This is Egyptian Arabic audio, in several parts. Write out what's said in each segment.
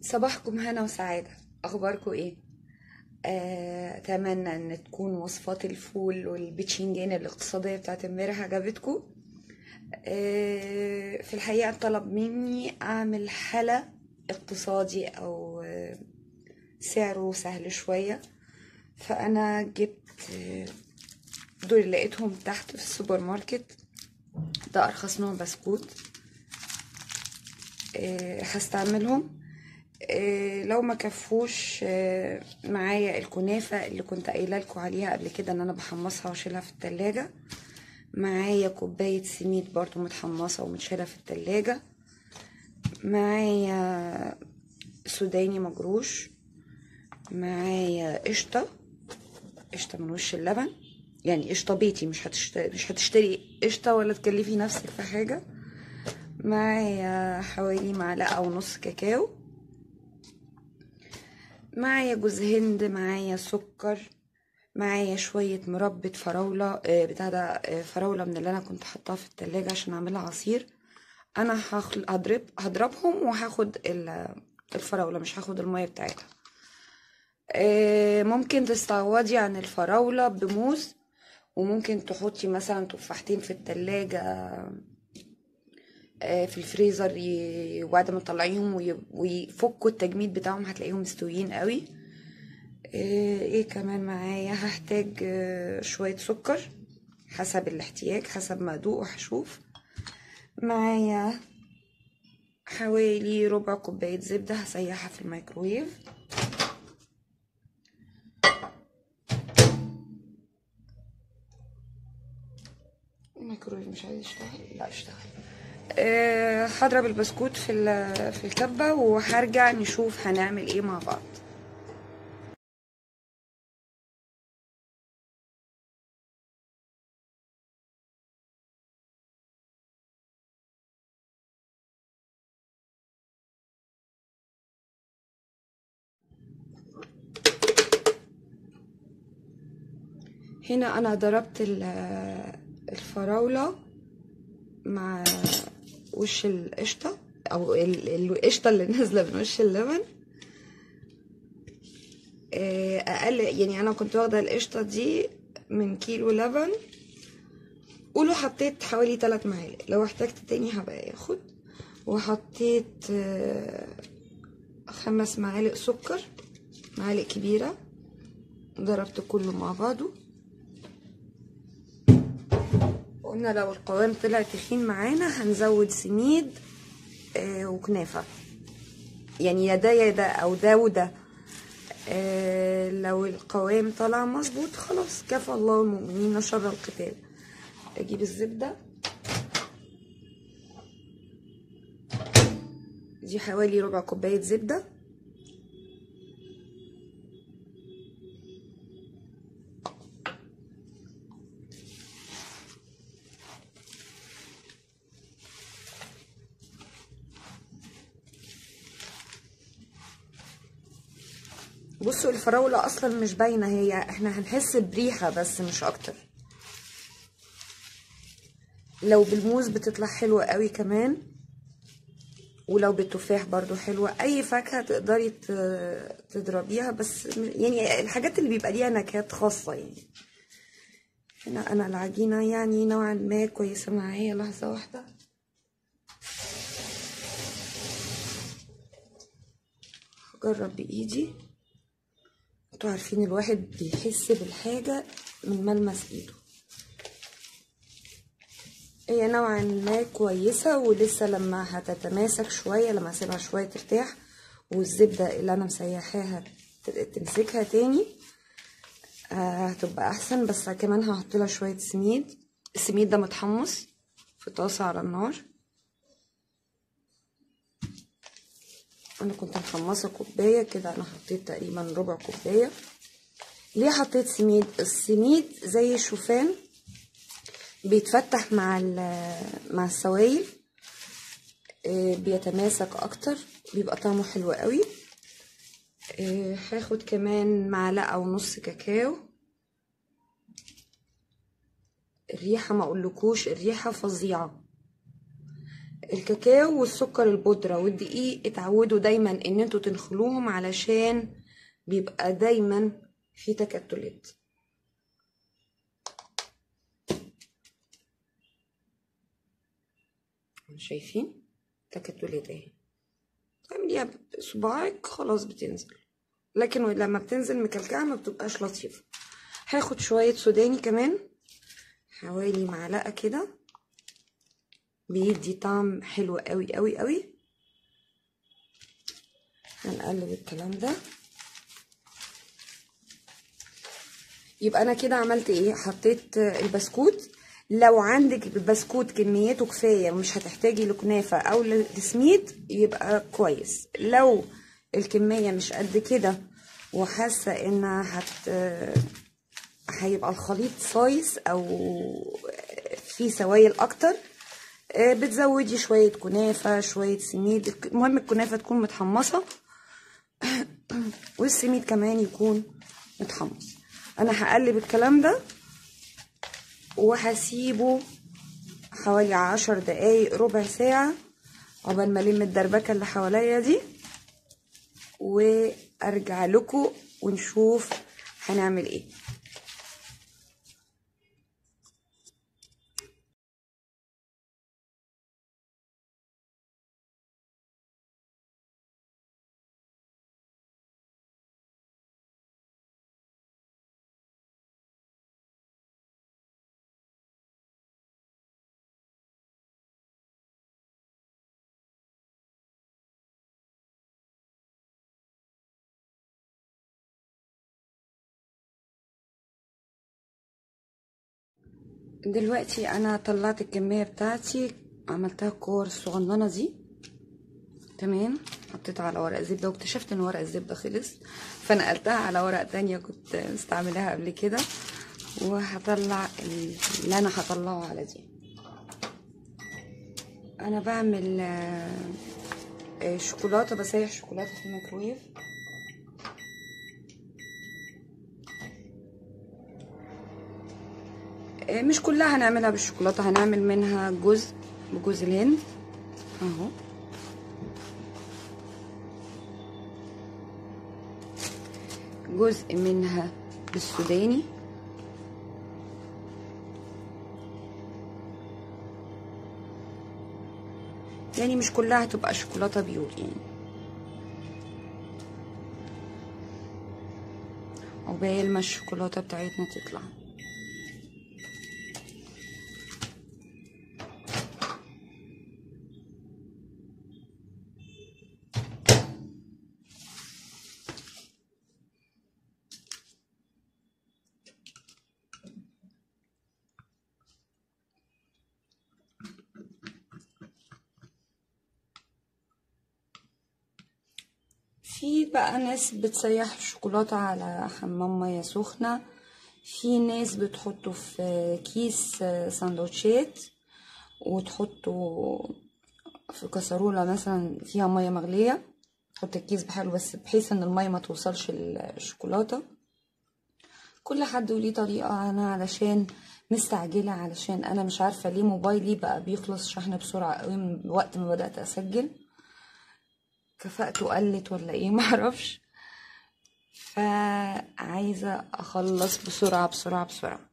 صباحكم هنا وسعادة أخباركم إيه؟ آه، أتمنى إن تكون وصفات الفول والبتشنجان الاقتصادية بتاعت امبارح عجبتكم آه، في الحقيقة طلب مني أعمل حلا اقتصادي أو آه، سعره سهل شوية فأنا جبت آه، دول اللي لقيتهم تحت في السوبر ماركت ده أرخص نوع بسكوت آه، هستعملهم آه، لو ما كفوش آه، معايا الكنافة اللي كنت قايله لكم عليها قبل كده ان انا بحمصها واشيلها في التلاجة معايا كوباية سميد برضو متحمصة ومتشالة في التلاجة معايا سوداني مجروش معايا قشطة قشطة من وش اللبن يعني قشطة بيتي مش هتشتري مش هتشتري قشطة ولا تكلفي نفسك في حاجة معايا حوالي معلقة ونص كاكاو معايا جوز هند معايا سكر معايا شوية مربى فراولة آه، بتاع ده آه، فراولة من اللي أنا كنت حطاها في التلاجة عشان أعملها عصير أنا هخل... هضرب هضربهم وهاخد ال- الفراولة مش هاخد المية بتاعتها آه، ممكن تستعوضي عن الفراولة بموز وممكن تحطي مثلا تفاحتين في التلاجة آه، في الفريزر ي... وبعد ما تطلعيهم وي... ويفكوا التجميد بتاعهم هتلاقيهم مستويين قوي آه، ايه كمان معايا هحتاج آه، شوية سكر حسب الاحتياج حسب ما ادوق وهشوف معايا حوالي ربع كوباية زبدة هسيحها في الميكرويف الميكرويف مش عايز يشتغل لا اشتغل أه هضرب البسكوت في ال- في الكبة وهرجع نشوف هنعمل ايه مع بعض هنا انا ضربت ال- الفراولة مع وش القشطة او ال- القشطة اللي نازلة من وش اللبن آه، اقل يعني انا كنت واخدة القشطة دي من كيلو لبن قولوا حطيت حوالي تلات معالق لو احتجت تاني هبقى ياخد وحطيت آه، خمس معالق سكر معالق كبيرة ضربت كله مع بعضه قلنا لو القوام طلع تخين معانا هنزود سميد آه، وكنافة يعني يا ده يا ده او ده وده آه، لو القوام طلع مظبوط خلاص كفى الله المؤمنين شر القتال اجيب الزبدة دي حوالي ربع كوباية زبدة بصوا الفراولة اصلا مش باينة هي احنا هنحس بريحة بس مش اكتر لو بالموز بتطلع حلوة قوي كمان ولو بالتفاح برضو حلوة اي فاكهة تقدري ت- تضربيها بس م- يعني الحاجات اللي بيبقى ليها نكهات خاصة يعني هنا انا العجينة يعني نوعا ما كويسة معايا لحظة واحدة هجرب بايدي انتوا عارفين الواحد بيحس بالحاجة من ملمس ايده هي نوعا ما كويسة ولسه لما هتتماسك شوية لما اسيبها شوية ترتاح والزبدة اللي انا مسيحاها ت- تمسكها تاني آه، هتبقى احسن بس كمان هحط لها شوية سميد السميد ده متحمص في طاسة على النار انا كنت محمصة كوباية كده انا حطيت تقريبا ربع كوباية ليه حطيت سميد السميد زي الشوفان بيتفتح مع ال- مع السوائل آه، بيتماسك اكتر بيبقى طعمه حلو قوي آه، هاخد كمان معلقة ونص كاكاو الريحة ما اقولكوش الريحة فظيعة الكاكاو والسكر البودرة والدقيق اتعودوا دايما ان انتوا تنخلوهم علشان بيبقى دايما في تكتلات شايفين تكتلات اهي تعمليها بصباعك خلاص بتنزل لكن لما بتنزل مكلكعة ما بتبقاش لطيفة هاخد شوية سوداني كمان حوالي معلقة كده بيدي طعم حلو قوي قوي قوي هنقلب الكلام ده يبقى انا كده عملت ايه حطيت البسكوت لو عندك البسكوت كميته كفايه ومش هتحتاجي لكنافه او لسميد يبقى كويس لو الكميه مش قد كده وحاسه انها هت هيبقى الخليط صايص او فيه سوائل اكتر بتزودي شويه كنافه شويه سميد المهم الكنافه تكون متحمصه والسميد كمان يكون متحمص انا هقلب الكلام ده وهسيبه حوالي عشر دقايق ربع ساعة عقبال ما الم الدربكة اللي حواليا دي وارجع لكم ونشوف هنعمل ايه دلوقتي انا طلعت الكميه بتاعتي عملتها كور الصغننه دي تمام حطيتها على ورق زبده واكتشفت ان ورق الزبده خلص فنقلتها على ورق تانية كنت مستعملها قبل كده وهطلع اللي انا هطلعه على دي انا بعمل شوكولاته بسيح شوكولاته في الميكرويف مش كلها هنعملها بالشوكولاته هنعمل منها جزء بجوز الهند اهو جزء منها بالسوداني يعني مش كلها هتبقى شوكولاته بيور يعني عقبال ما الشوكولاته بتاعتنا تطلع في بقى ناس بتسيح الشوكولاتة على حمام مية سخنة في ناس بتحطه في كيس سندوتشات وتحطه في كسرولة مثلا فيها مية مغلية تحط الكيس بحاله بس بحيث ان المية ما توصلش الشوكولاتة كل حد وليه طريقة انا علشان مستعجلة علشان انا مش عارفة ليه موبايلي بقى بيخلص شحن بسرعة قوي من وقت ما بدأت اسجل كفاءته قلت ولا ايه معرفش فعايزة اخلص بسرعة بسرعة بسرعة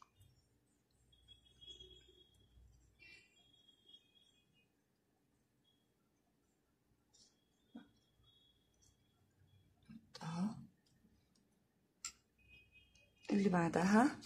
اللي بعدها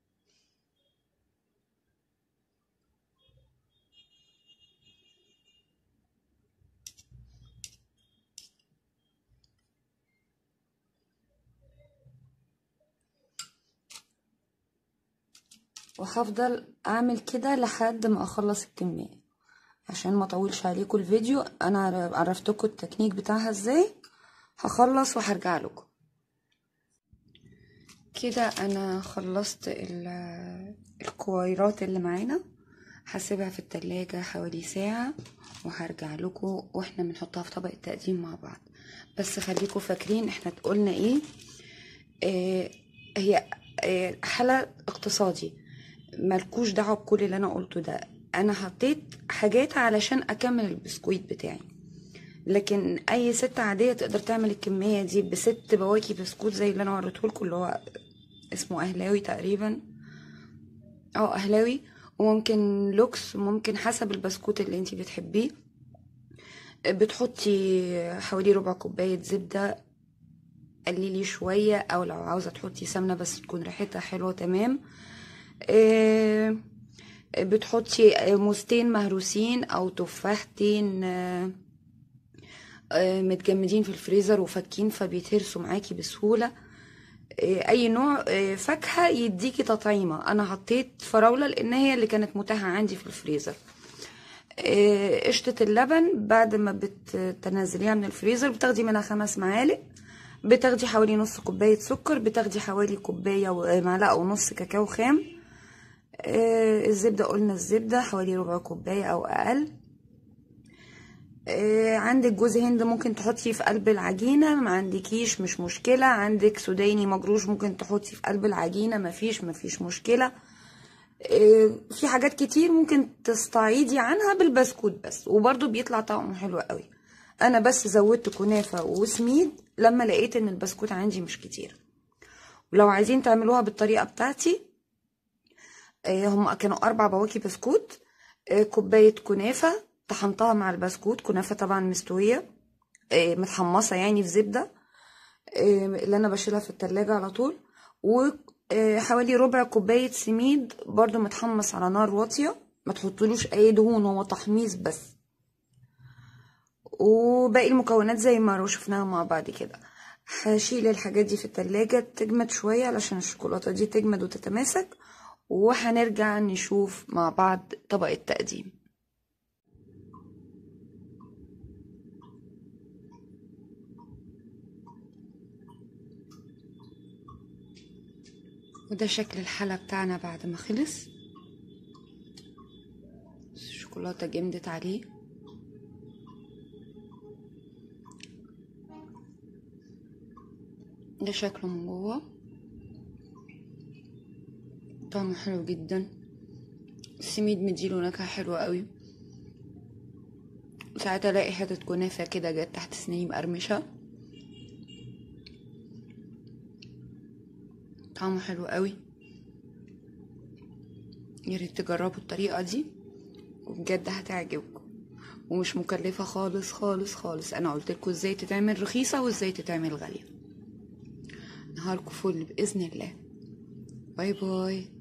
وهفضل اعمل كده لحد ما اخلص الكمية عشان ما اطولش عليكم الفيديو انا عرفتكم التكنيك بتاعها ازاي هخلص وهرجع لكم كده انا خلصت الكويرات اللي معانا هسيبها في التلاجة حوالي ساعة وهرجع لكم واحنا بنحطها في طبق التقديم مع بعض بس خليكم فاكرين احنا قلنا ايه, اه هي حالة اقتصادي ملكوش دعوه بكل اللي انا قلته ده انا حطيت حاجات علشان اكمل البسكويت بتاعي لكن اي ست عاديه تقدر تعمل الكميه دي بست بواكي بسكوت زي اللي انا وريتهولكوا اللي هو اسمه اهلاوي تقريبا اه اهلاوي وممكن لوكس وممكن حسب البسكوت اللي انتي بتحبيه بتحطي حوالي ربع كوبايه زبده قللي شويه او لو عاوزه تحطي سمنه بس تكون ريحتها حلوه تمام آه، بتحطي موزتين مهروسين او تفاحتين آه، آه، متجمدين في الفريزر وفكين فبيتهرسوا معاكي بسهولة آه، اي نوع آه، فاكهة يديكي تطعيمة انا حطيت فراولة لان هي اللي كانت متاحة عندي في الفريزر آه، قشطة اللبن بعد ما بتنزليها من الفريزر بتاخدي منها خمس معالق بتاخدي حوالي نص كوباية سكر بتاخدي حوالي كوباية ومعلقة ونص كاكاو خام آه، الزبدة قلنا الزبدة حوالي ربع كوباية أو أقل آه، عندك جوز هند ممكن تحطي في قلب العجينة ما عندكيش مش مشكلة عندك سوداني مجروش ممكن تحطي في قلب العجينة مفيش مفيش مشكلة آه، في حاجات كتير ممكن تستعيدي عنها بالبسكوت بس وبرضو بيطلع طعمه حلو قوي انا بس زودت كنافة وسميد لما لقيت ان البسكوت عندي مش كتير ولو عايزين تعملوها بالطريقة بتاعتي آه، هم كانوا أربع بواكي بسكوت آه، كوباية كنافة طحنتها مع البسكوت كنافة طبعا مستوية آه، متحمصة يعني في زبدة آه، اللي أنا بشيلها في التلاجة على طول وحوالي ربع كوباية سميد برضو متحمص على نار واطية ما تحطلوش أي دهون هو تحميص بس وباقي المكونات زي ما شفناها مع بعض كده هشيل الحاجات دي في التلاجة تجمد شوية علشان الشوكولاتة دي تجمد وتتماسك وهنرجع نشوف مع بعض طبق التقديم وده شكل الحلا بتاعنا بعد ما خلص الشوكولاتة جمدت عليه ده شكله من جوه طعمه حلو جدا السميد مديله نكهة حلوة قوي ساعات الاقي حتة كنافة كده جت تحت سناني مقرمشة طعمه حلو قوي ياريت تجربوا الطريقة دي وبجد هتعجبكم ومش مكلفة خالص خالص خالص انا قلتلكوا ازاي تتعمل رخيصة وازاي تتعمل غالية نهاركم فل بإذن الله باي باي